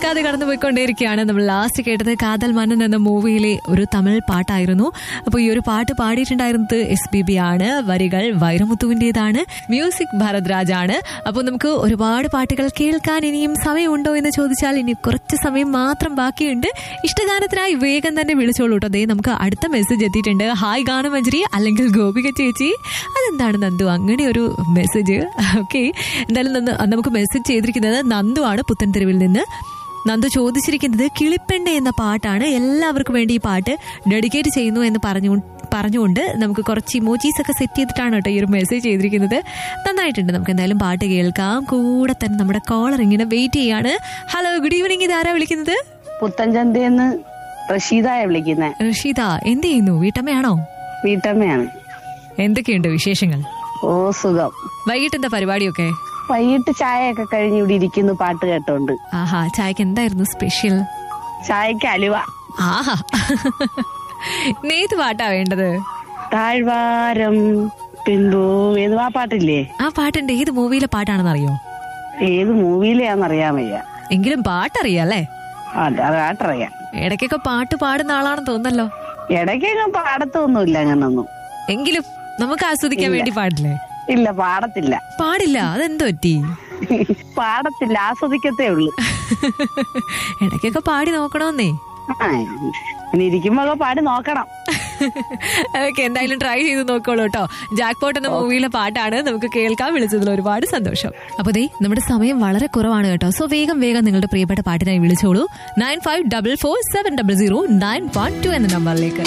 മറക്കാതെ കടന്നു പോയിക്കൊണ്ടേയിരിക്കുകയാണ് നമ്മൾ ലാസ്റ്റ് കേട്ടത് കാതൽ മന്നൻ എന്ന മൂവിയിലെ ഒരു തമിഴ് പാട്ടായിരുന്നു അപ്പോൾ ഈ ഒരു പാട്ട് പാടിയിട്ടുണ്ടായിരുന്നത് എസ് ബി ബി ആണ് വരികൾ വൈരമുത്തുവിൻ്റെതാണ് മ്യൂസിക് ഭരദ്രാജ് ആണ് അപ്പോൾ നമുക്ക് ഒരുപാട് പാട്ടുകൾ കേൾക്കാൻ ഇനിയും സമയമുണ്ടോ എന്ന് ചോദിച്ചാൽ ഇനി കുറച്ച് സമയം മാത്രം ബാക്കിയുണ്ട് ഇഷ്ടഗാനത്തിനായി വേഗം തന്നെ വിളിച്ചോളൂ കേട്ടോ അതേ നമുക്ക് അടുത്ത മെസ്സേജ് എത്തിയിട്ടുണ്ട് ഹായ് ഗാനമഞ്ജരി അല്ലെങ്കിൽ ഗോപിക ചേച്ചി അതെന്താണ് നന്ദു അങ്ങനെ ഒരു മെസ്സേജ് ഓക്കെ എന്തായാലും നന്ദു- നമുക്ക് മെസ്സേജ് ചെയ്തിരിക്കുന്നത് നന്ദു ആണ് പുത്തൻതെരുവിൽ നിന്ന് നന്ദു ചോദിച്ചിരിക്കുന്നത് കിളിപ്പെണ്ണ എന്ന പാട്ടാണ് എല്ലാവർക്കും വേണ്ടി ഈ പാട്ട് ഡെഡിക്കേറ്റ് ചെയ്യുന്നു എന്ന് പറഞ്ഞു പറഞ്ഞുകൊണ്ട് നമുക്ക് കുറച്ച് ഇമോജീസ് ഒക്കെ സെറ്റ് ചെയ്തിട്ടാണ് കേട്ടോ ഈ ഒരു മെസ്സേജ് ചെയ്തിരിക്കുന്നത് നന്നായിട്ടുണ്ട് നമുക്ക് എന്തായാലും പാട്ട് കേൾക്കാം കൂടെ തന്നെ നമ്മുടെ കോളർ ഇങ്ങനെ വെയിറ്റ് ചെയ്യാണ് ഹലോ ഗുഡ് ഈവനിങ് ഇത് ആരാ വിളിക്കുന്നത് പുത്തൻചന്തയെന്ന് റഷീദായ വിളിക്കുന്നെ റഷീദ എന്ത് ചെയ്യുന്നു വീട്ടമ്മയാണോ വീട്ടമ്മയാണ് എന്തൊക്കെയുണ്ട് വിശേഷങ്ങൾ ഓ സുഖം വൈകിട്ട് എന്താ പരിപാടിയൊക്കെ വൈകിട്ട് ചായയൊക്കെ കഴിഞ്ഞ് ഇവിടെ ഇരിക്കുന്നു പാട്ട് കേട്ടോണ്ട് ആഹാ ചായക്ക് എന്തായിരുന്നു സ്പെഷ്യൽ ചായക്ക് അലുവ ആഹാ നേത് പാട്ടാ വേണ്ടത് താഴ്വാരം പിന്തു ഏത് ആ പാട്ടില്ലേ ആ പാട്ടുണ്ട് ഏത് മൂവിയിലെ പാട്ടാണെന്ന് അറിയോ ഏത് മൂവിയിലെയാന്ന് അറിയാൻ വയ്യ എങ്കിലും പാട്ടറിയാം അല്ലേ അത് അത് പാട്ടറിയാം ഇടയ്ക്കൊക്കെ പാട്ട് പാടുന്ന ആളാണെന്ന് തോന്നല്ലോ ഇടയ്ക്കൊന്നും പാടത്തൊന്നുമില്ല അങ്ങനൊന്നും എങ്കിലും നമുക്ക് ആസ്വദിക്കാൻ വേണ്ടി പാടില്ലേ ഇല്ല പാടത്തില്ല പാടില്ല അതെന്ത് പറ്റി പാടത്തില്ല ആസ്വദിക്കത്തേ ഉള്ളു ഇടയ്ക്കൊക്കെ പാടി നോക്കണമെന്നേ ആ ഇനി ഇരിക്കുമ്പോ പാടി നോക്കണം ഓക്കെ എന്തായാലും ട്രൈ ചെയ്ത് നോക്കോളൂ കേട്ടോ ജാക്ക് പോട്ട് എന്ന മൂവിയിലെ പാട്ടാണ് നമുക്ക് കേൾക്കാൻ വിളിച്ചതിൽ ഒരുപാട് സന്തോഷം അപ്പൊ ദേ നമ്മുടെ സമയം വളരെ കുറവാണ് കേട്ടോ സോ വേഗം വേഗം നിങ്ങളുടെ പ്രിയപ്പെട്ട പാട്ടിനായി വിളിച്ചോളൂ nine five double four seven double zero nine one two എന്ന നമ്പറിലേക്ക്